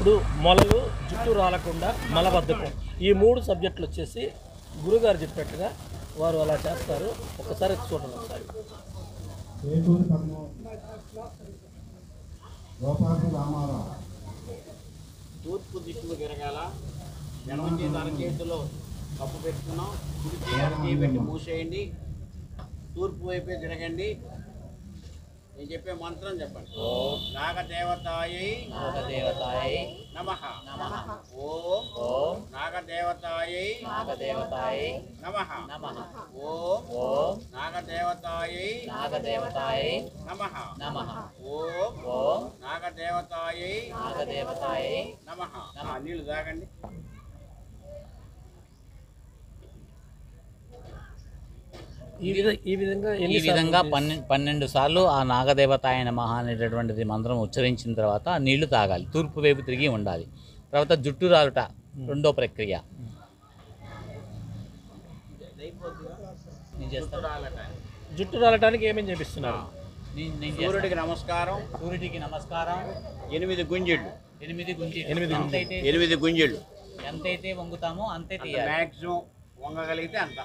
ఇప్పుడు మొలలు జుట్టు రాలకుండా మలబద్ధకం ఈ మూడు సబ్జెక్టులు వచ్చేసి గురుగారు చెప్పినట్టుగా వారు అలా చేస్తారు ఒకసారి చూడండి ఒకసారి ఏటూరి పద్మావతి గోపాకు రామారావు తూర్పు దిక్కులు తిరగాల ఎడమ చేతి అరచేతిలో కప్పు పెట్టుకున్నాం కుడి చేతి అరచేయి పెట్టి మూసేయండి తూర్పు వైపే తిరగండి నేను చెప్పే మంత్రం చెప్పండి నాగదేవతాయై నాగదేవతాయై నమః నమః ఓం ఓం నాగదేవతాయై నాగదేవతాయై నమః నమః ఓం ఓం నాగదేవతాయై నాగదేవతాయై నమః నమః ఓం ఓం నాగదేవతాయై నాగదేవతాయై నమః ఆ, నీళ్లు తాగండి ఈ విధ ఈ విధంగా ఈ ఎన్ని విధంగా పన్నెండు పన్నెండు సార్లు ఆ నాగదేవతాయ నమః అనేటటువంటిది మంత్రం ఉచ్చరించిన తర్వాత ఆ నీళ్లు తాగాలి తూర్పు వైపు తిరిగి ఉండాలి తర్వాత జుట్టు రాలుట రెండో ప్రక్రియ నేను చేస్తాను జుట్టు రాలటానికి ఏమేమి చేపిస్తున్నారు నేను- నేను చేస్తాను. సూర్యుడికి నమస్కారం సూర్యుడికి నమస్కారం ఎనిమిది గుంజిళ్ళు ఎనిమిది గుంజి ఎనిమిది గుంజి. ఎంతైతే ఎనిమిది గుంజిళ్ళు ఎంతైతే వంగుతామో అంతే తీయాలి మ్యాక్సిమం వంగగలిగితే అంత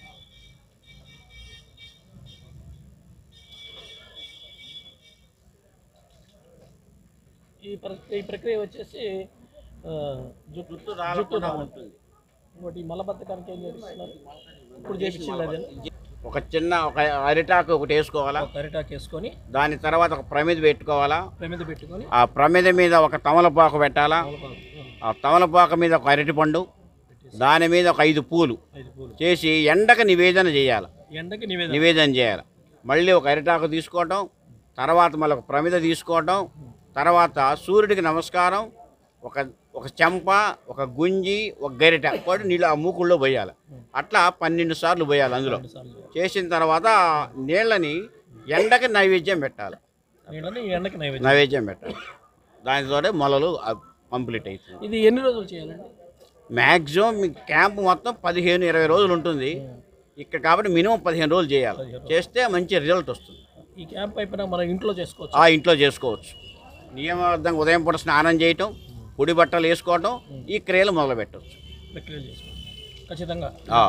ఈ ప్ర- ఈ ప్రక్రియ వచ్చేసి ఆ, జుట్టు జుట్టు రాలకుండా రావడం. ఉంటుంది ఇంకోటి ఈ మలబద్ధకానికి ఏం చేపిస్తున్నారు ఇప్పుడు చేపించింది అదే ఒక చిన్న ఒక అరిటాకు ఒకటి వేసుకోవాలా ఒక అరిటాకు వేసుకొని దాని తర్వాత ఒక ప్రమిద పెట్టుకోవాలా ప్రమిద పెట్టుకొని ఆ ప్రమిద మీద ఒక తమలపాకు పెట్టాలా తమలపాకు, ఆ, ఆ తమలపాకు మీద ఒక అరటిపండు దాని మీద ఒక ఐదు పూలు ఐదు పూలు చేసి ఎండకు నివేదన చేయాలి ఎండకి నివేదన నివేదన చేయాలి మళ్ళీ ఒక అరిటాకు తీసుకోవటం తర్వాత మళ్ళీ ఒక ప్రమిద తీసుకోవటం తర్వాత సూర్యుడికి నమస్కారం ఒక ఒక చెంప ఒక గుంజి ఒక గరిట కూడా నీళ్ళు ఆ మూకుల్లో పోయాలి అట్లా పన్నెండు సార్లు పోయాలి అందులో సార్లు చేసిన తర్వాత నీళ్ళని ఎండకి నైవేద్యం పెట్టాలి నీళ్ళని ఈ ఎండకి నైవేద్యం నైవేద్యం పెట్టాలి దానితోనే మొలలు కంప్లీట్ అవుతుంది ఇది ఎన్ని రోజులు చేయాలండి మ్యాక్సిమం మీ క్యాంప్ మొత్తం పదిహేను ఇరవై రోజులు ఉంటుంది ఇక్కడ కాబట్టి మినిమం పదిహేను రోజులు చేయాలి చేస్తే మంచి రిజల్ట్ వస్తుంది ఈ క్యాంప్ అయిపోయినా మనం ఇంట్లో చేసుకోవచ్చు ఆ ఇంట్లో చేసుకోవచ్చు నియమబద్ధంగా ఉదయం పూట స్నానం చేయటం పొడి బట్టలు వేసుకోవటం ఈ క్రియలు మొదలు పెట్టవచ్చు ప్రక్రియ చేసుకోవచ్చు ఖచ్చితంగా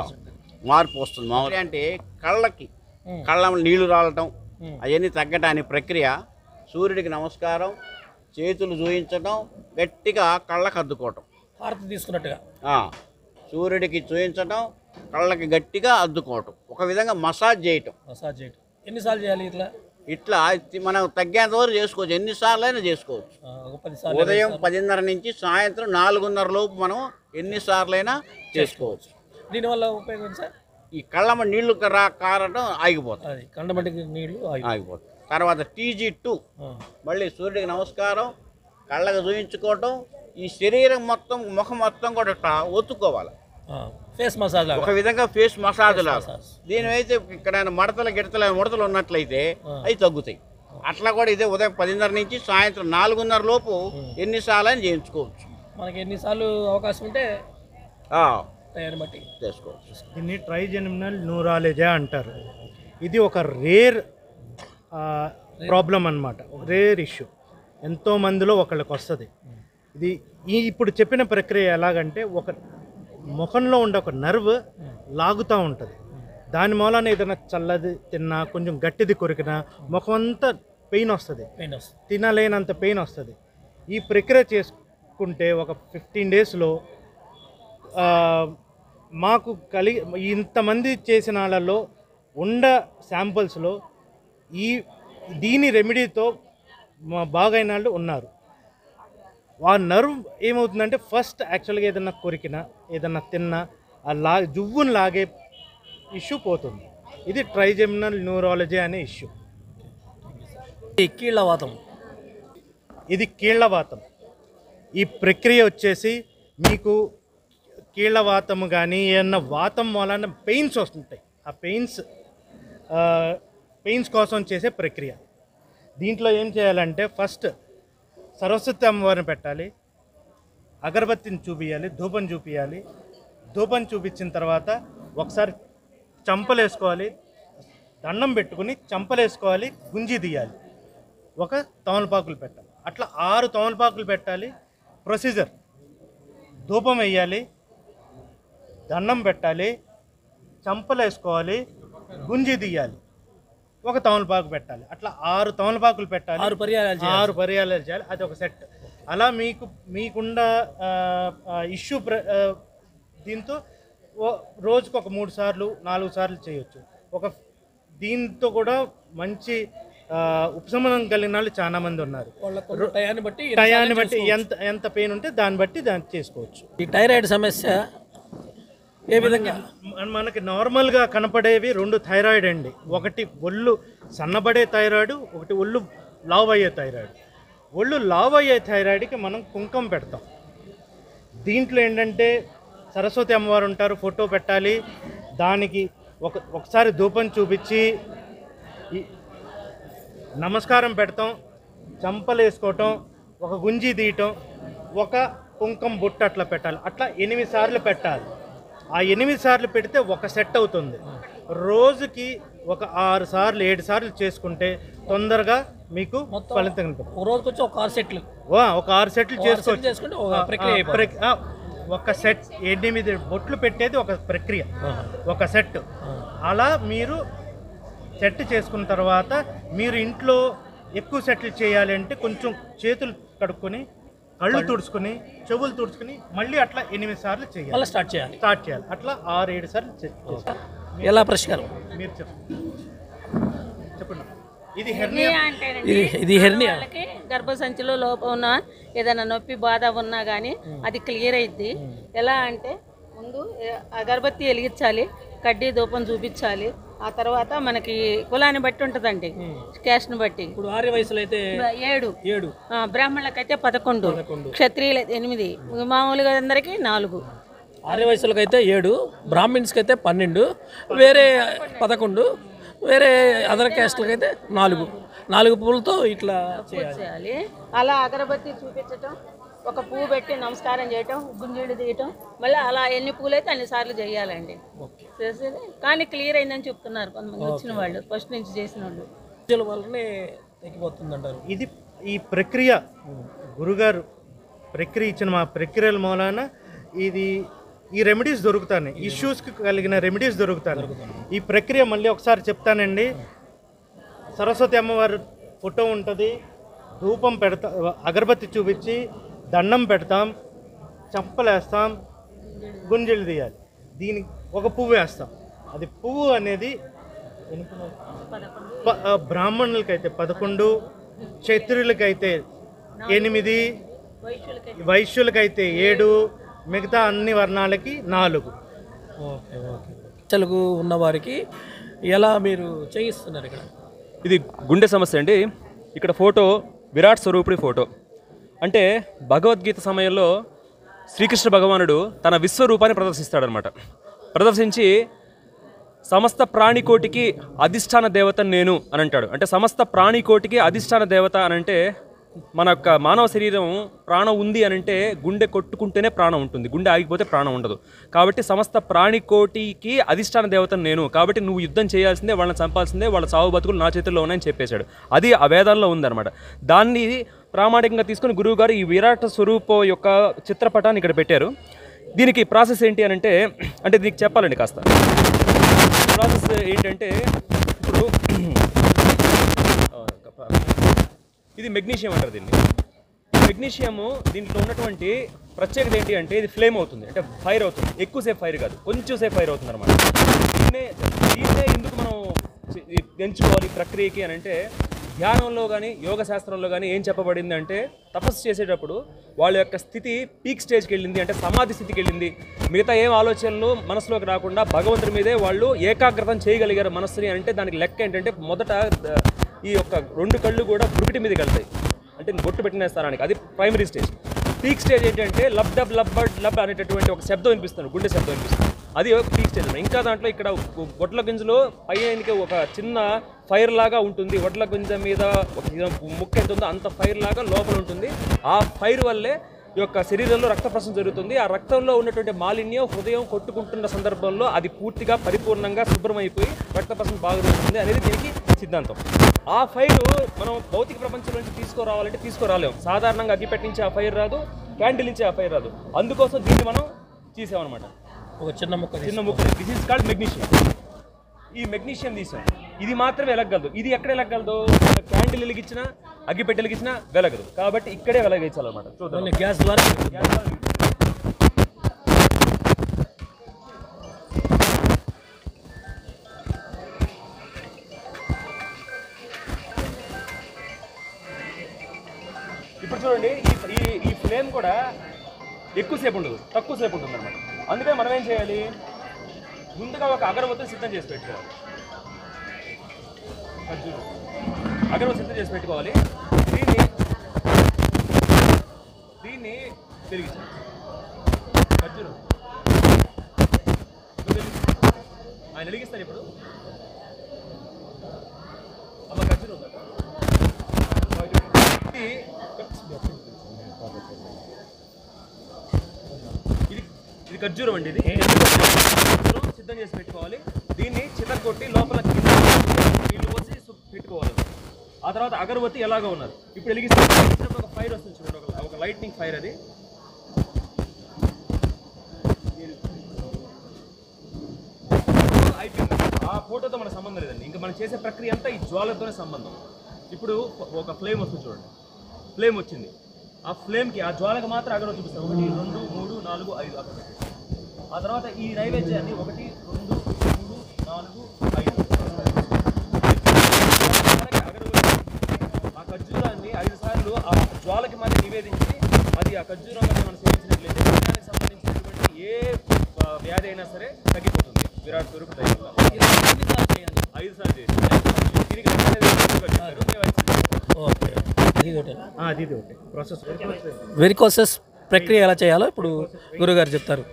మార్పు వస్తుంది మామూలు అంటే కళ్ళకి ఉమ్. కళ్ళ నీళ్లు రాలటం ఉమ్. అవన్నీ తగ్గటానికి ప్రక్రియ సూర్యుడికి నమస్కారం చేతులు చూయించటం గట్టిగా కళ్ళకు అద్దుకోవటం హారతి తీసుకున్నట్టుగా ఆ, సూర్యుడికి చూయించటం కళ్ళకి గట్టిగా అద్దుకోవటం ఒక విధంగా మసాజ్ చేయటం మసాజ్ చేయటం ఎన్నిసార్లు చేయాలి ఇట్లా ఇట్లా ఇది మనం తగ్గేంత వరకు చేసుకోవచ్చు ఎన్నిసార్లు అయినా చేసుకోవచ్చు ఆ, ఒక పది సార్లు ఉదయం పదిన్నర నుంచి సాయంత్రం నాలుగున్నర లోపు మనం ఎన్నిసార్లైనా చేసుకోవచ్చు దీనివల్ల ఉపయోగం సార్ ఈ కళ్ళమ్మ నీళ్లు రా కారటం ఆగిపోతుంది అది కండమటికి నీళ్లు ఆగి ఆగిపోతుంది తర్వాత టీజీ టూ ఆ, మళ్ళీ సూర్యుడికి నమస్కారం కళ్ళకు చూయించుకోవటం ఈ శరీరం మొత్తం ముఖం మొత్తం కూడా ఇట్లా ఒత్తుకోవాలి ఆ, ఫేస్ మసాజ్ లాగా ఒక విధంగా ఫేస్ మసాజ్ లాగా మసాజ్. దీనివైతే ఇక్కడ మడతలు గిడతలు ముడతలు ఉన్నట్లయితే అవి తగ్గుతాయి అట్లా కూడా ఇదే ఉదయం పదిన్నర నుంచి సాయంత్రం నాలుగున్నర లోపు ఎన్నిసార్లు అని చేయించుకోవచ్చు మనకి ఎన్నిసార్లు అవకాశం ఉంటే ఆ, టైం బట్టి చేసుకోవచ్చు దీన్ని ట్రైజెమినల్ న్యూరాలజీ అంటారు ఇది ఒక రేర్ ప్రాబ్లం అన్నమాట రేర్ ఇష్యూ ఎంతో మందిలో ఒకళ్ళకి వస్తుంది ఇది ఈ ఇప్పుడు చెప్పిన ప్రక్రియ ఎలాగంటే ఒక ముఖంలో ఉండే ఒక నర్వ్ లాగుతూ ఉంటుంది దాని మూలాన ఏదైనా చల్లది తిన్నా కొంచెం గట్టిది కొరికినా ముఖం అంతా పెయిన్ వస్తుంది పెయిన్ వస్తుంది తినలేనంత పెయిన్ వస్తుంది ఈ ప్రక్రియ చేసుకుంటే ఒక ఫిఫ్టీన్ డేస్లో మాకు కలిగి ఇంతమంది చేసిన వాళ్ళలో ఉండ శాంపుల్స్లో ఈ దీని రెమెడీతో మా బాగైన వాళ్ళు ఉన్నారు ఆ నర్వ్ ఏమవుతుందంటే ఫస్ట్ యాక్చువల్గా ఏదన్నా కొరికినా ఏదన్నా తిన్నా ఆ లా జువ్వును లాగే ఇష్యూ పోతుంది ఇది ట్రైజెమినల్ న్యూరాలజీ అనే ఇష్యూ ఈ కీళ్ళవాతం ఇది కీళ్ళవాతం ఈ ప్రక్రియ వచ్చేసి మీకు కీళ్ళవాతము కానీ ఏమన్నా వాతం వలన పెయిన్స్ వస్తుంటాయి ఆ పెయిన్స్ పెయిన్స్ కోసం చేసే ప్రక్రియ దీంట్లో ఏం చేయాలంటే ఫస్ట్ సరస్వతి అమ్మవారిని పెట్టాలి అగరబత్తిని చూపించాలి ధూపం చూపించాలి ధూపం చూపించిన తర్వాత ఒకసారి చంపలు వేసుకోవాలి దండం పెట్టుకుని చంపలు వేసుకోవాలి గుంజి తీయాలి ఒక తమలపాకులు పెట్టాలి అట్లా ఆరు తమలపాకులు పెట్టాలి ప్రొసీజర్ ధూపం వేయాలి దండం పెట్టాలి చంపలు వేసుకోవాలి గుంజి తీయాలి ఒక తమలపాకు పెట్టాలి అట్లా ఆరు తమలపాకులు పెట్టాలి ఆరు పర్యాయాలు చేయాలి. ఆరు పర్యాలు చేయాలి అది ఒక సెట్ అలా మీకు మీకున్న ఇష్యూ ప్ర ఆ, దీంతో ఓ- రోజుకు ఒక మూడు సార్లు నాలుగు సార్లు చేయొచ్చు ఒక దీంతో కూడా మంచి ఆ, ఉపశమనం కలిగిన వాళ్ళు చాలా మంది ఉన్నారు వాళ్ళ టయాన్ని బట్టి టయాన్ని బట్టి ఎంత ఎంత పెయిన్ ఉంటే దాన్ని బట్టి దాన్ని చేసుకోవచ్చు ఈ థైరాయిడ్ సమస్య ఏ విధంగా మన- మనకి నార్మల్గా కనపడేవి రెండు థైరాయిడ్ అండి ఒకటి ఒళ్ళు సన్నబడే థైరాయిడ్ ఒకటి ఒళ్ళు లావ్ అయ్యే థైరాయిడ్ ఒళ్ళు లావ్ అయ్యే థైరాయిడ్కి మనం కుంకం పెడతాం దీంట్లో ఏంటంటే సరస్వతి అమ్మవారు ఉంటారు ఫోటో పెట్టాలి దానికి ఒక ఒకసారి ధూపం చూపించి ఈ- నమస్కారం పెడతాం చంపలు వేసుకోవటం ఒక గుంజి తీయటం ఒక కుంకం బుట్ట అట్లా పెట్టాలి అట్లా ఎనిమిది సార్లు పెట్టాలి ఆ ఎనిమిది సార్లు పెడితే ఒక సెట్ అవుతుంది రోజుకి ఒక ఆరు సార్లు ఏడు సార్లు చేసుకుంటే తొందరగా మీకు మొత్తం ఫలితం కనిపిస్తుంది. ఒక రోజుకి వచ్చి ఒక ఆరు సెట్లు వా, ఒక ఆరు సెట్లు ఒక ఆరు సెట్లు చేసుకోవచ్చు చేసుకుంటే ఒక ఆ, ప్రక్రియ ఆ, అయిపోతుంది. ప్రక్- ఆ, ఒక సెట్ ఎనిమిది బొట్లు పెట్టేది ఒక ప్రక్రియ ఒక సెట్ అలా మీరు సెట్ చేసుకున్న తర్వాత మీరు ఇంట్లో ఎక్కువ సెట్లు చేయాలి అంటే కొంచెం చేతులు కడుక్కొని కళ్ళు తుడుచుకొని చెవులు తుడుచుకొని మళ్ళీ అట్లా ఎనిమిది సార్లు చేయాలి మళ్ళీ స్టార్ట్ చేయాలి స్టార్ట్ చేయాలి అట్లా ఆరు ఏడు సార్లు చే- చేస్తారు. ఎలా పరిష్కారం మీరు చెప్పండి చెప్పండి ఇది హెర్నియా ఇది ఇది హెర్నియా వాళ్ళకి గర్భసంచిలో లోపం ఉన్నా ఏదైనా నొప్పి బాధ ఉన్నా కానీ అది క్లియర్ అయింది ఎలా అంటే ముందు ఏ- అగరబత్తి వెలిగించాలి కడ్డీ ధూపం చూపించాలి ఆ తర్వాత మనకి కులాన్ని బట్టి ఉంటుందండి క్యాస్ట్ని బట్టి ఇప్పుడు ఆర్య వయసులో అయితే ఏడు ఏడు ఆ, బ్రాహ్మణులకైతే పదకొండు క్షత్రియులు ఎనిమిది మామూలుగా అందరికీ నాలుగు ఆర్య వయసులకు అయితే ఏడు బ్రాహ్మిన్స్కి అయితే పన్నెండు వేరే పదకొండు వేరే అదర్ క్యాస్ట్లకి అయితే నాలుగు నాలుగు పూలతో ఇట్లా చేయాలి చేయాలి అలా అగరబత్తి చూపించటం ఒక పువ్వు పెట్టి నమస్కారం చేయటం గుంజీడు తీయటం మళ్ళీ అలా ఎన్ని పూలు అయితే అన్ని సార్లు చేయాలండి చేసేది కానీ క్లియర్ అయిందని చెప్తున్నారు కొంతమంది వచ్చిన వాళ్ళు ఫస్ట్ నుంచి చేసిన వాళ్ళు పూజల వల్లనే తగ్గిపోతుంది అంటారు ఇది ఈ ప్రక్రియ గురుగారు ప్రక్రియ ఇచ్చిన మా ప్రక్రియల మూలాన ఇది ఈ రెమెడీస్ దొరుకుతాయి ఇష్యూస్కి కలిగిన రెమెడీస్ దొరుకుతాయి ఈ ప్రక్రియ మళ్ళీ ఒకసారి చెప్తానండి సరస్వతి అమ్మవారి ఫోటో ఉంటుంది ధూపం పెడతా అగరబత్తి చూపించి దండం పెడతాం చంపలేస్తాం గుంజలు తీయాలి దీనికి ఒక పువ్వు వేస్తాం అది పువ్వు అనేది ఎన్ని పువ్వులు? ప- ఆ, బ్రాహ్మణులకైతే పదకొండు క్షత్రియులకైతే ఎనిమిది వైశ్యులకైతే ఏడు మిగతా అన్ని వర్ణాలకి నాలుగు ఓకే ఓకే తెలుగు ఉన్న వారికి ఎలా మీరు చేయిస్తున్నారు ఇక్కడ ఇది గుండె సమస్య అండి ఇక్కడ ఫోటో విరాట్ స్వరూపుడి ఫోటో అంటే భగవద్గీత సమయంలో శ్రీకృష్ణ భగవానుడు తన విశ్వరూపాన్ని ప్రదర్శిస్తాడనమాట ప్రదర్శించి సమస్త ప్రాణికోటికి అధిష్టాన దేవత నేను అని అంటాడు అంటే సమస్త ప్రాణికోటికి అధిష్టాన దేవత అని అంటే మన యొక్క మానవ శరీరం ప్రాణం ఉంది అని అంటే గుండె కొట్టుకుంటేనే ప్రాణం ఉంటుంది గుండె ఆగిపోతే ప్రాణం ఉండదు కాబట్టి సమస్త ప్రాణికోటికి అధిష్టాన దేవత నేను కాబట్టి నువ్వు యుద్ధం చేయాల్సిందే వాళ్ళని చంపాల్సిందే వాళ్ళ చావు బతుకులు నా చేతుల్లో ఉన్నాయని చెప్పేశాడు అది ఆ వేదాల్లో ఉందన్నమాట దాన్ని ప్రామాణికంగా తీసుకుని గురువుగారు ఈ విరాట్ స్వరూపం యొక్క చిత్రపటాన్ని ఇక్కడ పెట్టారు దీనికి ప్రాసెస్ ఏంటి అని అంటే అంటే దీనికి చెప్పాలండి కాస్త ప్రాసెస్ ఏంటంటే ఇప్పుడు ఇది మెగ్నీషియం అంటారు దీన్ని మెగ్నీషియము దీంట్లో ఉన్నటువంటి ప్రత్యేకత ఏంటి అంటే ఇది ఫ్లేమ్ అవుతుంది అంటే ఫైర్ అవుతుంది ఎక్కువసేపు ఫైర్ కాదు కొంచెం సేపు ఫైర్ అవుతుంది అనమాట దీన్నే దీన్నే ఎందుకు మనం చే- ఈ ఎంచుకోవాలి ఈ ప్రక్రియకి అని అంటే ధ్యానంలో కానీ యోగ శాస్త్రంలో కానీ ఏం చెప్పబడింది అంటే తపస్సు చేసేటప్పుడు వాళ్ళ యొక్క స్థితి పీక్ స్టేజ్కి వెళ్ళింది అంటే సమాధి స్థితికి వెళ్ళింది మిగతా ఏం ఆలోచనలు మనసులోకి రాకుండా భగవంతుడి మీదే వాళ్ళు ఏకాగ్రతం చేయగలిగారు మనస్సుని అంటే దానికి లెక్క ఏంటంటే మొదట ద- ఈ యొక్క రెండు కళ్ళు కూడా బురుకిటి మీదకి వెళ్తాయి అంటే బొట్టు పెట్టిన స్థానానికి అది ప్రైమరీ స్టేజ్ పీక్ స్టేజ్ ఏంటంటే లబ్ డబ్ లబ్ బడ్ లబ్ అనేటటువంటి ఒక శబ్దం వినిపిస్తుంది గుండె శబ్దం వినిపిస్తుంది అది పీక్ స్టేజ్ అన్నమాట. ఇంకా దాంట్లో ఇక్కడ వడ్ల గింజలో పైకి ఒక చిన్న ఫైర్ లాగా ఉంటుంది వడ్ల గింజ మీద ఒక ముక్క ఎంత ఉందో అంత ఫైర్ లాగా లోపల ఉంటుంది ఆ ఫైర్ వల్లే ఈ యొక్క శరీరంలో రక్త ప్రసరణ జరుగుతుంది ఆ రక్తంలో ఉన్నటువంటి మాలిన్యం హృదయం కొట్టుకుంటున్న సందర్భంలో అది పూర్తిగా పరిపూర్ణంగా శుభ్రమైపోయి రక్త ప్రసరణ బాగా జరుగుతుంది అనేది దీనికి సిద్ధాంతం ఆ ఫైర్ మనం భౌతిక ప్రపంచం నుంచి తీసుకురావాలంటే తీసుకురాలేం సాధారణంగా అగ్గిపెట్టి నుంచి ఆ ఫైర్ రాదు క్యాండిల్ నుంచి ఆ ఫైర్ రాదు అందుకోసం దీన్ని మనం తీసామన్నమాట ఒక చిన్న ముక్క తీసి- చిన్న ముక్క దిస్ ఇస్ కాల్డ్ మెగ్నీషియం ఈ మెగ్నీషియం తీసాం ఇది మాత్రమే వెలగలదు ఇది ఎక్కడ వెలగలదు క్యాండిల్ వెలిగించినా అగ్గిపెట్టి వెలిగించినా వెలగదు కాబట్టి ఇక్కడే వెలగించాలన్నమాట చూద్దాం ఓన్లీ గ్యాస్ ద్వారా ఇప్పుడు చూడండి ఈ ఈ ఈ ఫ్లేమ్ కూడా ఎక్కువసేపు ఉండదు తక్కువ సేపు ఉంటుంది అనమాట అందుకే మనం ఏం చేయాలి ముందుగా ఒక అగరబత్తిని సిద్ధం చేసి పెట్టుకోవాలి ఖర్జూరం. అగరబత్తి సిద్ధం చేసి పెట్టుకోవాలి దీన్ని దీన్ని వెలిగించాలి ఖర్జూరం నువ్వు వెలిగించు. ఆయన వెలిగిస్తారు ఇప్పుడు అమ్మ ఖర్జూరం ఉందా? ఇది ఇది ఇది ఖర్జూరం అండి ఇది ఖర్జూరం సిద్ధం చేసి పెట్టుకోవాలి దీన్ని చిన్న కొట్టి లోపల కింద నీళ్లు పోసి సు- పెట్టుకోవాలి ఆ తర్వాత అగరబత్తి ఎలాగో ఉన్నారు ఇప్పుడు వెలిగిస్తే వెలిగించినప్పుడు ఒక ఫైర్ వస్తుంది చూడండి ఒక ఒక లైట్నింగ్ ఫైర్ అది అయిపోయింది ఆ ఫోటోతో మన సంబంధం లేదండి ఇంకా మనం చేసే ప్రక్రియ అంతా ఈ జ్వాలతోనే సంబంధం ఇప్పుడు ఒక ఫ్లేమ్ వస్తుంది చూడండి ఫ్లేమ్ వచ్చింది ఆ ఫ్లేమ్కి ఆ జ్వాలకు మాత్రం అగరవ చూపిస్తాం ఒకటి రెండు మూడు నాలుగు ఐదు అక్కడ పెట్టేసి ఆ తర్వాత ఈ నైవేద్యాన్ని ఒకటి రెండు మూడు నాలుగు ఐదు జ్వాలకి అగరబత్తి ఆ ఖర్జూరాన్ని ఐదు సార్లు ఆ జ్వాలకి మాత్రం నివేదించి అది ఆ ఖర్జూరం కనుక మనం సేవించినట్లయితే శరీరానికి సంబంధించినటువంటి ఏ ఆ, వ్యాధి అయినా సరే తగ్గిపోతుంది విరాట్ స్వరూప్ దయ వల్ల ఐదు సార్లు చేసి దీనికి రెండు నైవేద్యాలు పెట్టారు. మేము ఐదు సార్లు చేస్తాం. ఓకే ఇది ఒకటి ఆ, అది ఇది ఒకటి ప్రాసెస్ వెరికోసెస్ ప్రక్రియ ఎలా చేయాలో ఇప్పుడు గురుగారు చెప్తారు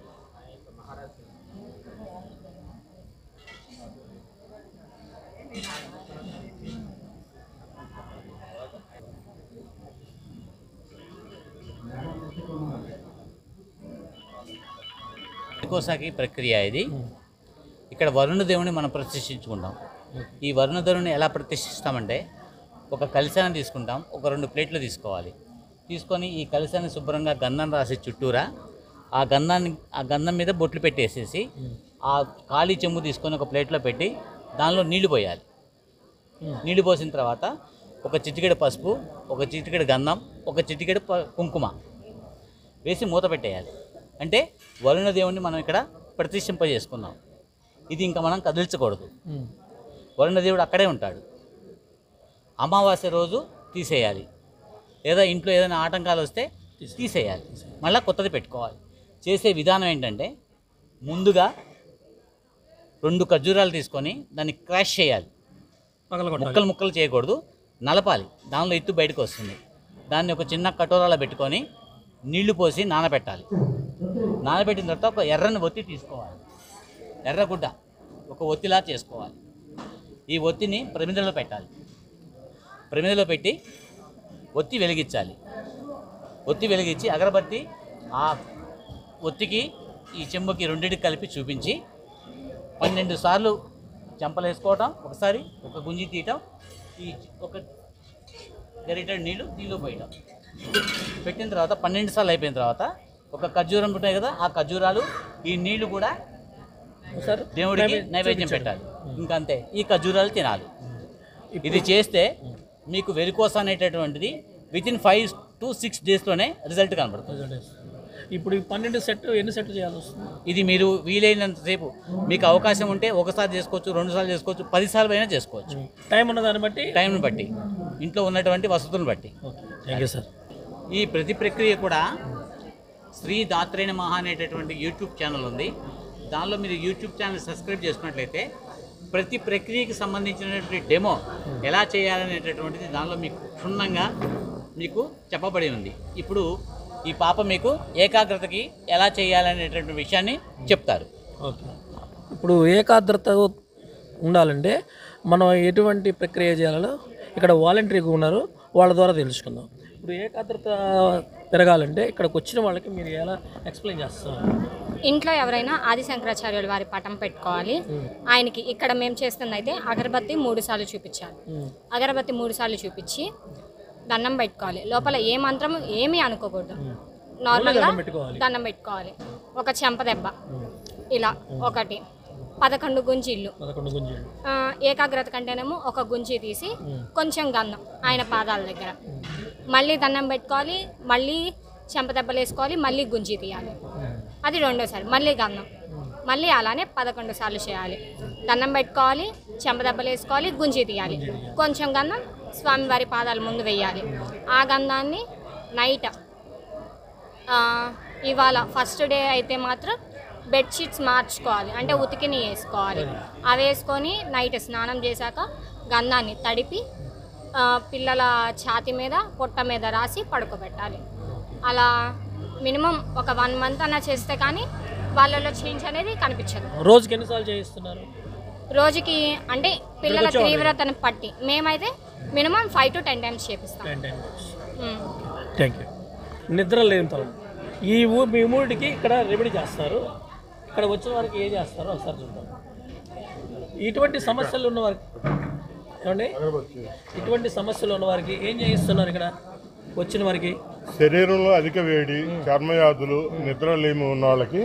కోసాకి ప్రక్రియ ఇది ఇక్కడ వరుణ దేవుని మనం ప్రతిష్ఠించుకుంటాం ఈ వరుణ దేవుని ఎలా ప్రతిష్ఠిస్తామంటే ఒక కలశాన్ని తీసుకుంటాం ఒక రెండు ప్లేట్లు తీసుకోవాలి తీసుకొని ఈ కలశాన్ని శుభ్రంగా గంధం రాసి చుట్టూరా ఆ గంధాన్ని ఆ గంధం మీద బొట్లు పెట్టేసేసి ఆ ఖాళీ చెంబు తీసుకొని ఒక ప్లేట్లో పెట్టి దానిలో నీళ్లు పోయాలి నీళ్లు పోసిన తర్వాత ఒక చిటికెడు పసుపు ఒక చిటికెడు గంధం ఒక చిటికెడు ప- కుంకుమ వేసి మూత పెట్టేయాలి అంటే వరుణ దేవుణ్ణి మనం ఇక్కడ ప్రతిష్ఠింపజేసుకున్నాం ఇది ఇంకా మనం కదిలించకూడదు వరుణ దేవుడు అక్కడే ఉంటాడు అమావాస్య రోజు తీసేయాలి లేదా ఇంట్లో ఏదైనా ఆటంకాలు వస్తే తీసేయాలి మళ్ళీ కొత్తది పెట్టుకోవాలి చేసే విధానం ఏంటంటే ముందుగా రెండు ఖర్జూరాలు తీసుకొని దాన్ని క్రాష్ చేయాలి పగలగొట్టాలి ముక్కలు ముక్కలు చేయకూడదు నలపాలి దానిలో ఎత్తు బయటకు వస్తుంది దాన్ని ఒక చిన్న కటోరాలో పెట్టుకొని నీళ్లు పోసి నానబెట్టాలి నానబెట్టిన తర్వాత ఒక ఎర్రని ఒత్తి తీసుకోవాలి ఎర్రగుడ్డ ఒక ఒత్తిలా చేసుకోవాలి ఈ ఒత్తిని ప్రమిదలో పెట్టాలి ప్రమిదలో పెట్టి ఒత్తి వెలిగించాలి ఒత్తి వెలిగించి అగరబత్తి ఆ ఒత్తికి ఈ చెంబుకి రెండింటికి కలిపి చూపించి పన్నెండు సార్లు చెంపలు వేసుకోవటం ఒకసారి ఒక గుంజి తీయటం ఈ ఒక గరిటెడు నీళ్ళు నీళ్ళు పోయటం పెట్టిన తర్వాత పన్నెండు సార్లు అయిపోయిన తర్వాత ఒక ఖర్జూరం ఉంటాయి కదా ఆ ఖర్జూరాలు ఈ నీళ్లు కూడా సార్ దేవుడికి నైవేద్యం పెట్టాలి ఇంకంతే ఈ ఖర్జూరాలు తినాలి ఇది చేస్తే మీకు వెరికోస అనేటటువంటిది within five to six డేస్లోనే రిజల్ట్ కనబడుతుంది ఇప్పుడు ఈ పన్నెండు సెట్ ఎన్ని సెట్లు చేయాల్సి వస్తుంది ఇది మీరు వీలైనంతసేపు మీకు అవకాశం ఉంటే ఒకసారి చేసుకోవచ్చు రెండు సార్లు చేసుకోవచ్చు పది సార్లు అయినా చేసుకోవచ్చు టైం ఉన్న దాన్ని బట్టి టైంని బట్టి ఇంట్లో ఉన్నటువంటి వసతులను బట్టి ఓకే థ్యాంక్ యూ సార్ ఈ ప్రతి ప్రక్రియ కూడా శ్రీ దాత్రేణ మహా అనేటటువంటి యూట్యూబ్ ఛానల్ ఉంది దానిలో మీరు యూట్యూబ్ ఛానల్ సబ్స్క్రైబ్ చేసుకున్నట్లయితే ప్రతి ప్రక్రియకి సంబంధించినటువంటి డెమో ఎలా చేయాలనేటటువంటిది దానిలో మీకు క్షుణ్ణంగా మీకు చెప్పబడి ఉంది ఇప్పుడు ఈ పాప మీకు ఏకాగ్రతకి ఎలా చేయాలనేటువంటి విషయాన్ని చెప్తారు ఓకే ఇప్పుడు ఏకాగ్రత ఉండాలంటే మనం ఎటువంటి ప్రక్రియ చేయాలో ఇక్కడ వాలంటరీగా ఉన్నారు వాళ్ళ ద్వారా తెలుసుకుందాం ఇప్పుడు ఏకాగ్రత పెరగాలంటే ఇక్కడికి వచ్చిన వాళ్ళకి మీరు ఎలా ఎక్స్ప్లెయిన్ చేస్తారు ఇంట్లో ఎవరైనా ఆది శంకరాచార్యుల వారి పటం పెట్టుకోవాలి ఆయనకి ఇక్కడ మేము చేస్తుంది అయితే అగరబత్తి మూడు సార్లు చూపించాలి అగరబత్తి మూడు సార్లు చూపించి దండం పెట్టుకోవాలి లోపల ఏ మంత్రం ఏమీ అనుకోకూడదు నార్మల్గా పెట్టుకోవాలి. దండం పెట్టుకోవాలి ఒక చెంప దెబ్బ ఇలా ఒకటి పదకొండు గుంజీళ్ళు పదకొండు గుంజీలు ఆ, ఏకాగ్రత కంటేనేమో ఒక గుంజి తీసి కొంచెం గంధం ఆయన పాదాల దగ్గర మళ్ళీ దండం పెట్టుకోవాలి మళ్ళీ చెంప దెబ్బలు వేసుకోవాలి మళ్ళీ గుంజి తీయాలి అది రెండోసారి మళ్ళీ గంధం మళ్ళీ అలానే పదకొండు సార్లు చేయాలి దండం పెట్టుకోవాలి చెంప దెబ్బలు వేసుకోవాలి గుంజి తీయాలి కొంచెం గంధం స్వామివారి పాదాల ముందు వేయాలి ఆ గంధాన్ని నైట్ ఆ, ఇవాళ ఫస్ట్ డే అయితే మాత్రం బెడ్షీట్స్ మార్చుకోవాలి అంటే ఉతికిని వేసుకోవాలి అవి వేసుకొని నైట్ స్నానం చేశాక గంధాన్ని తడిపి ఆ, పిల్లల ఛాతి మీద పొట్ట మీద రాసి పడుకోబెట్టాలి అలా మినిమం ఒక వన్ మంత్ అన్న చేస్తే కానీ వాళ్ళలో చేంజ్ అనేది కనిపించదు రోజుకి ఎన్నిసార్లు చేయిస్తున్నారు రోజుకి అంటే పిల్లల తీవ్రతను పట్టి మేమైతే minimum five to ten times చేపిస్తాం ten times um. Thank you నిద్ర లేనితనం ఈ ఊ మీ ఊరికి ఇక్కడ రెమెడీ చేస్తారు ఇక్కడ వచ్చిన వారికి ఏం చేస్తారో ఒకసారి చూద్దాం ఇటువంటి సమస్యలు ఉన్న వారికి ఏమండి ఇటువంటి సమస్యలు ఉన్న వారికి ఏం చేయిస్తున్నారు ఇక్కడ వచ్చిన వారికి శరీరంలో అధిక వేడి చర్మవ్యాధులు నిద్రలేమి ఉన్న వాళ్ళకి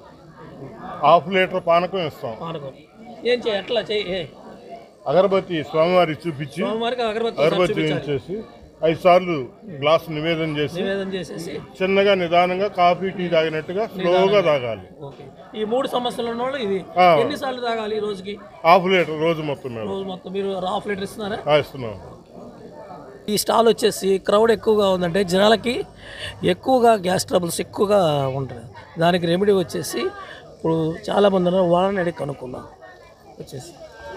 హాఫ్ లీటర్ పానకం ఇస్తాం పానకం ఏం చేయ ఎట్లా చేయి ఏ, అగరబత్తి స్వామివారికి చూపించి సోమవారికి అగరబత్తి అగరబత్తి చూపించాలి. చేసి ఐదు సార్లు గ్లాస్ నివేదన చేసి నివేదన చేసేసి చిన్నగా నిదానంగా కాఫీ టీ తాగినట్టుగా స్లోగా తాగాలి ఓకే ఈ మూడు సమస్యలు ఉన్న వాళ్ళు ఇది ఆ. ఎన్నిసార్లు తాగాలి ఈ రోజుకి హాఫ్ లీటర్ రోజు మొత్తం మేము రోజు మొత్తం మీరు హాఫ్ లీటర్ ఇస్తున్నారా ఆ, ఇస్తున్నాం ఈ స్టాల్ వచ్చేసి క్రౌడ్ ఎక్కువగా ఉందంటే జనాలకి ఎక్కువగా గ్యాస్ ట్రబుల్స్ ఎక్కువగా ఉంటుంది దానికి రెమెడీ వచ్చేసి ఇప్పుడు చాలామంది ఉన్నారు వాళ్ళని అడిగి కనుక్కుందాం వచ్చేసి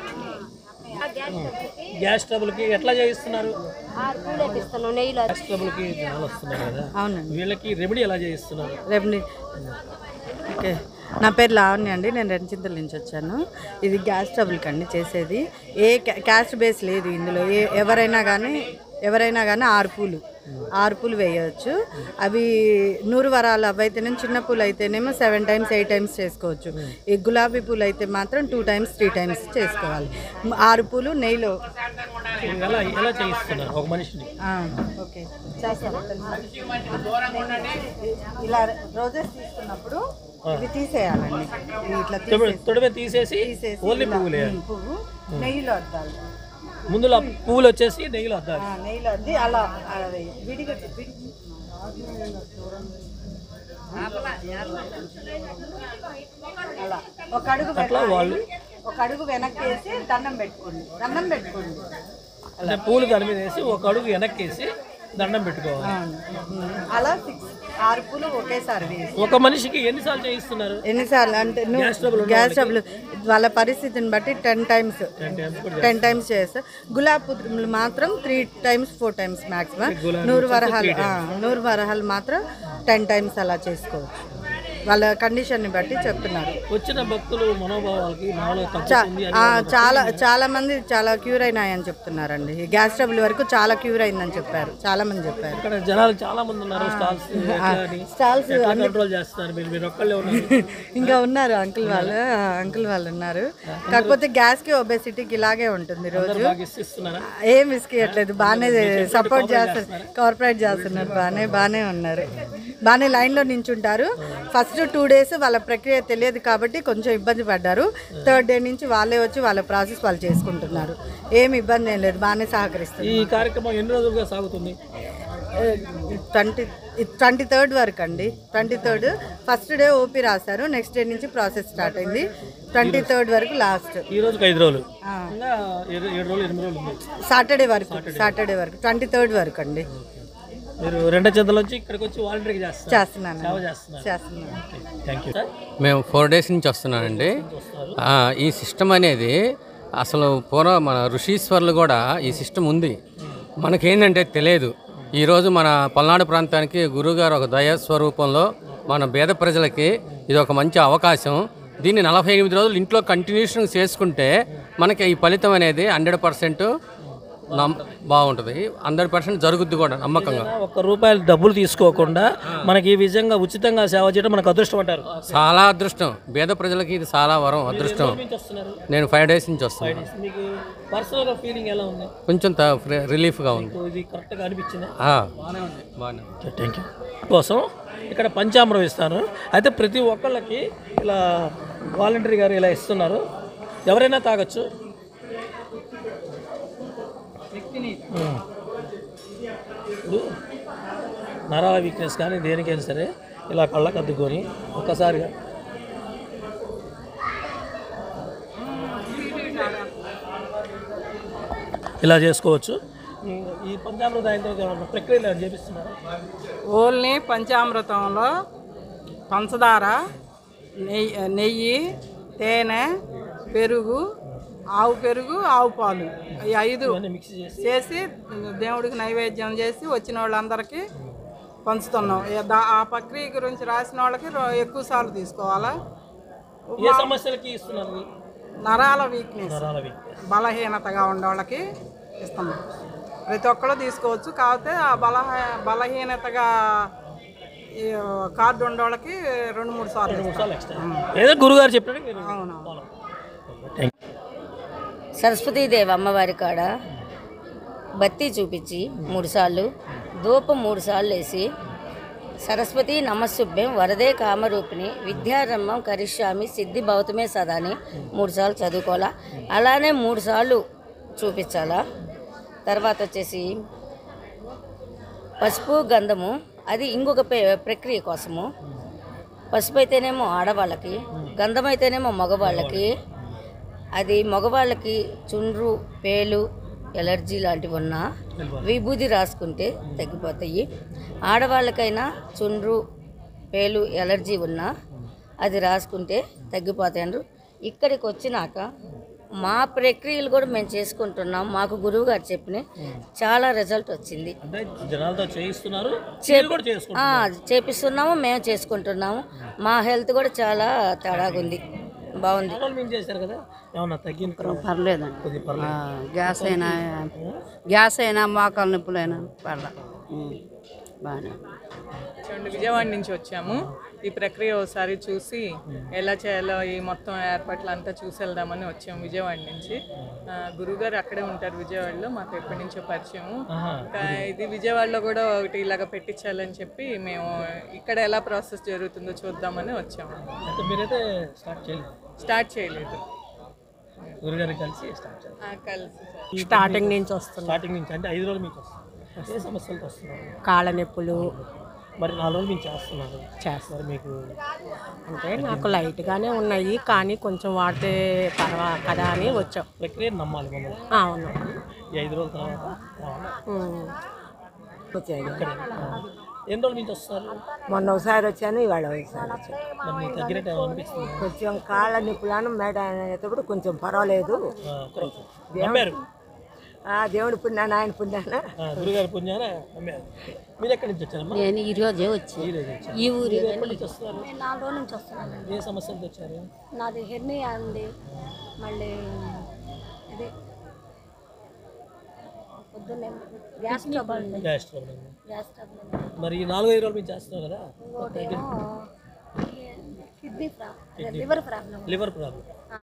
గ్యాస్ ట్రబుల్కి ఎట్లా చేయిస్తున్నారు గ్యాస్ ట్రబుల్కి జనాలు వస్తున్నారు కదా అవునండి వీళ్ళకి రెమెడీ ఎలా చేయిస్తున్నారు రెవెన్యూ ఓకే నా పేరు లావణ్య అండి నేను రెంచింతల నుంచి వచ్చాను ఇది గ్యాస్ ట్రబుల్కి అండి చేసేది ఏ క్యా- క్యాస్ట్ బేస్ లేదు ఇందులో ఏ ఎవరైనా కానీ ఎవరైనా కానీ ఆరు పూలు ఆరు పూలు వేయవచ్చు అవి నూరు వరాలు అవి అయితేనేమో చిన్న పూలు అయితేనేమో సెవెన్ టైమ్స్ ఎయిట్ టైమ్స్ చేసుకోవచ్చు ఈ గులాబీ పూలు అయితే మాత్రం టూ టైమ్స్ త్రీ టైమ్స్ చేసుకోవాలి ఆరు పూలు నెయ్యిలో ఎలా ఎలా చేయిస్తున్నారు ఒక మనిషిని ఆ, ఓకే చేస్తాను ఇలా రోజెస్ తీసుకున్నప్పుడు ఇవి తీసేయాలండి ఇవి ఇట్లా తొడ- తీసేసి తొడమే తీసేసి తీసేసి ఓన్లీ ఇలా, పువ్వులే ఉమ్, పువ్వు నెయ్యిలో అద్దాలి ముందులో పువ్వులు వచ్చేసి నెయ్యిలో అద్దాలి ఆ, నెయ్యిలో అద్ది అలా అది విడిగా విడి- అలా ఒక అడుగు అట్లా పెట్టాలి. వాళ్ళు ఒక అడుగు వెనక్కి వేసి దండం పెట్టుకోండి దండం పెట్టుకోండి అంటే పూలు దాని మీద వేసి ఒక అడుగు వెనక్కేసి దండం పెట్టుకోవాలి ఉమ్, అలా సిక్స్ ఆరు పూలు ఒకేసారి వేసి ఒక మనిషికి ఎన్నిసార్లు చేయిస్తున్నారు ఎన్నిసార్లు అంటే నువ్వు గ్యాస్ ట్రబుల్ ఉన్న గ్యాస్ ట్రబుల్ వాళ్ళ పరిస్థితిని బట్టి టెన్ టైమ్స్ times కూడా టెన్ టైమ్స్ చేస్తా గులాబ్ పుత్రులు మాత్రం three times four times maximum నూరు వరహాలు ఆ, నూరు వరహాలు మాత్రం టెన్ టైమ్స్ అలా చేసుకోవచ్చు వాళ్ళ కండిషన్ని బట్టి చెప్తున్నారు వచ్చిన భక్తులు మనోభావాలకి మామూలుగా చా- తగ్గుతుంది అని ఆ, చాలా చాలా మంది చాలా క్యూర్ అయినాయని చెప్తున్నారండి ఈ గ్యాస్ ట్రబుల్ వరకు చాలా క్యూర్ అయిందని చెప్పారు చాలా మంది చెప్పారు ఇక్కడ జనాలు చాలా మంది ఉన్నారు స్టాల్స్ స్టాల్స్ కంట్రోల్ చేస్తున్నారు మీరు మీరు ఒక్కళ్ళే ఉన్నారు ఇంకా ఉన్నారు అంకుల్ వాళ్ళు ఆ, అంకుల్ వాళ్ళు ఉన్నారు కాకపోతే గ్యాస్కి ఒబేసిటీకి ఇలాగే ఉంటుంది రోజు బాగా ఇస్తున్నారా ఏం ఇస్కియట్లేదు బాగానే సపోర్ట్ చేస్తారు కార్పొరేట్ చేస్తున్నారు బాగానే బాగానే ఉన్నారు బాగానే లైన్లో నించుంటారు ఫస్ట్ టూ డేస్ వాళ్ళ ప్రక్రియ తెలియదు కాబట్టి కొంచెం ఇబ్బంది పడ్డారు థర్డ్ డే నుంచి వాళ్ళే వచ్చి వాళ్ళ ప్రాసెస్ వాళ్ళు చేసుకుంటున్నారు ఏం ఇబ్బంది ఏం లేదు బాగానే సహకరిస్తారు ఈ కార్యక్రమం ఎన్ని రోజులుగా సాగుతుంది ట్వంటీ ట్వంటీ థర్డ్ వరకు అండి twenty third first day OP రాశారు నెక్స్ట్ డే నుంచి ప్రాసెస్ స్టార్ట్ అయింది ట్వంటీ థర్డ్ వరకు లాస్ట్ ఈ రోజుకి ఐదు రోజులు ఇంకా ఏడు ఏడు రోజులు ఎనిమిది రోజులు ఉంది సాటర్డే వరకు సాటర్డే వరకు ట్వంటీ థర్డ్ వరకు అండి మీరు రెండో చెంతల నుంచి ఇక్కడికి వచ్చి వాలంటీర్గా చేస్తారు చేస్తున్నాను సేవ చేస్తున్నారు చేస్తున్నాను థ్యాంక్ యూ సార్ మేము ఫోర్ డేస్ నుంచి వస్తున్నానండి ఆ, ఈ సిస్టమ్ అనేది అసలు పూర్వ మన ఋషీశ్వర్లు కూడా ఈ సిస్టమ్ ఉంది మనకేంటంటే తెలియదు ఈరోజు మన పల్నాడు ప్రాంతానికి గురువుగారు ఒక దయ స్వరూపంలో మన పేద ప్రజలకి ఇది ఒక మంచి అవకాశం దీన్ని నలభై ఎనిమిది రోజులు ఇంట్లో కంటిన్యూషన్ చేసుకుంటే మనకి ఈ ఫలితం అనేది హండ్రెడ్ పర్సెంట్ నమ్ బాగుంటుంది హండ్రెడ్ పర్సెంట్ జరుగుద్ది కూడా నమ్మకంగా ఒక్క రూపాయలు డబ్బులు తీసుకోకుండా మనకి ఈ విధంగా ఉచితంగా సేవ చేయడం మనకు అదృష్టం అంటారు చాలా అదృష్టం పేద ప్రజలకి ఇది చాలా వరం అదృష్టం నుంచి వస్తున్నారు నేను ఫైవ్ డేస్ నుంచి వస్తున్నాను మీకు పర్సనల్గా ఫీలింగ్ ఎలా ఉంది కొంచెం త- ఫ్రీ- రిలీఫ్గా ఉంది మీకు ఇది కరెక్ట్గా అనిపించిందా ఆ, బాగానే ఉంది. థ్యాంక్ యూ కోసం ఇక్కడ పంచామృతం ఇస్తాను అయితే ప్రతి ఒక్కళ్ళకి ఇలా వాలంటరీ గారు ఇలా ఇస్తున్నారు ఎవరైనా తాగొచ్చు ఉమ్. ఇప్పుడు నరాల వీక్నెస్ కానీ దేనికైనా సరే ఇలా కళ్ళకు అద్దుకొని ఒక్కసారిగా ఇలా చేసుకోవచ్చు ఉమ్, ఈ పంచామృతం అయిన తర్వాత ఏమన్నా ప్రక్రియలు ఏమైనా చేపిస్తున్నారు ఓన్లీ పంచామృతంలో పంచదార నెయ్యి నెయ్యి తేనె పెరుగు ఆవు పెరుగు ఆవు పాలు ఈ ఐదు చేసి దేవుడికి నైవేద్యం చేసి వచ్చిన వాళ్ళందరికీ పంచుతున్నాం ఏ దా- ఆ ప్రక్రియ గురించి రాసిన వాళ్ళకి రో- ఎక్కువ సార్లు తీసుకోవాలా ఏ సమస్యలకి ఇస్తున్నారు నరాల వీక్నెస్ నరాల వీక్నెస్ బలహీనతగా ఉండే వాళ్ళకి ఇస్తున్నాం ప్రతి ఒక్కళ్ళు తీసుకోవచ్చు కాకపోతే ఆ బలహ బలహీనతగా ఈ కార్డు ఉండే వాళ్ళకి రెండు మూడు సార్లు రెండు మూడు సార్లు ఇస్తాం. ఎక్స్ట్రా ఏదో గురుగారు చెప్పినట్టు మీరు అవునవును సరస్వతీదేవి అమ్మవారి కాడ బత్తి చూపించి మూడుసార్లు ధూపం మూడుసార్లు వేసి సరస్వతి నమస్సుభ్యం వరదే కామరూపిణి విద్యారంభం కరిష్యామి సిద్ధి భౌతమే సదా అని మూడుసార్లు చదువుకోవాలా అలానే మూడుసార్లు చూపించాలా తర్వాత వచ్చేసి పసుపు గంధము అది ఇంకొక ప్ర- ప్రక్రియ కోసము పసుపు అయితేనేమో ఆడవాళ్ళకి గంధం అయితేనేమో మగవాళ్ళకి అది మగవాళ్ళకి చుండ్రు పేలు ఎలర్జీ లాంటివి ఉన్నా విభూది రాసుకుంటే తగ్గిపోతాయి ఆడవాళ్ళకైనా చుండ్రు పేలు ఎలర్జీ ఉన్నా అది రాసుకుంటే తగ్గిపోతాయి ఇక్కడికి వచ్చినాక మా ప్రక్రియలు కూడా మేము చేసుకుంటున్నాం మాకు గురువు గారు చెప్పిన చాలా రిజల్ట్ వచ్చింది అంటే జనాలతో చేయిస్తున్నారు చేపి- మీరు కూడా చేసుకుంటున్నారు ఆ, చేపిస్తున్నాము మేము చేసుకుంటున్నాము మా హెల్త్ కూడా చాలా తేడాగా ఉంది బాగుంది రోజులు మేము చేశారు కదా ఏమన్నా తగ్గింది పర్లేదండి కొద్దిగా పర్లేదు ఆ, గ్యాస్ అయినా గ్యాస్ అయినా మోకాల నొప్పులైనా పర్లా ఉమ్, బాగానే ఉంది. చూడండి విజయవాడ నుంచి వచ్చాము ఈ ప్రక్రియ ఒకసారి చూసి ఎలా చేయాలో ఈ మొత్తం ఏర్పాట్లు అంతా చూసి వెళ్దామని వచ్చాము విజయవాడ నుంచి ఆ, గురుగారు అక్కడే ఉంటారు విజయవాడలో మాకు ఎప్పటి నుంచో పరిచయము ఇంకా ఇది విజయవాడలో కూడా ఒకటి ఇలాగ పెట్టించాలని చెప్పి మేము ఇక్కడ ఎలా ప్రాసెస్ జరుగుతుందో చూద్దామని వచ్చాము అయితే మీరైతే స్టార్ట్ చేయలేదు స్టార్ట్ చేయలేదు గురుగారికి కలిసి స్టార్ట్ చేయాలి ఆ, కలిసి స్టార్టింగ్ నుంచి వస్తున్నాం స్టార్టింగ్ నుంచి అంటే ఐదు రోజులు మీకు వస్తుంది ఏ సమస్యలతో వస్తున్నారు కాళ్ళ నొప్పులు మరి నాలుగు రోజులు మీకు చేస్తున్నారు చేస్తాం. మరి మీకు అంటే నాకు లైట్గానే ఉన్నాయి కానీ కొంచెం వాడితే పర్వా కదా అని వచ్చాం ప్రక్రియ నమ్మాలి మనం అవును ఈ ఐదు రోజుల తర్వాత రావాలి. ఉమ్. వచ్చాయి ఇక్కడే. ఆ. ఎన్ని రోజుల నుంచి వస్తారు మొన్న ఒకసారి వచ్చాను ఇవాళ ఒకసారి వచ్చాను మరి మీకు తగ్గినట్టు ఏమైనా అనిపిస్తుంది కొంచెం కాళ్ళ నొప్పులను మేడ అనేటప్పుడు కొంచెం పర్వాలేదు నమ్మారు ఆ, దేవుడి పుణ్యాన ఆయన పుణ్యాన ఆ, గురుగారి పుణ్యాన నమ్మారు మీరు ఎక్కడి నుంచి వచ్చారమ్మా నేను ఈ రోజే వచ్చి ఈ రోజు వచ్చారు. ఈ ఊరే మీరు ఎప్పటి నుంచి వస్తున్నారు నేను నాలుగు రోజుల నుంచి వస్తున్నాను ఏ సమస్యలతో వచ్చారు నాది హెర్నియా ఉంది మళ్ళీ ఇది పొద్దున్నే గ్యాస్ ట్రబుల్ ఉంది గ్యాస్ ట్రబుల్ ఉంది. గ్యాస్ ట్రబుల్ ఉంది మరి ఈ నాలుగు ఐదు రోజులు మీరు చేస్తున్నారు కదా ఇంకోటేమో kidney problem liver problem liver problem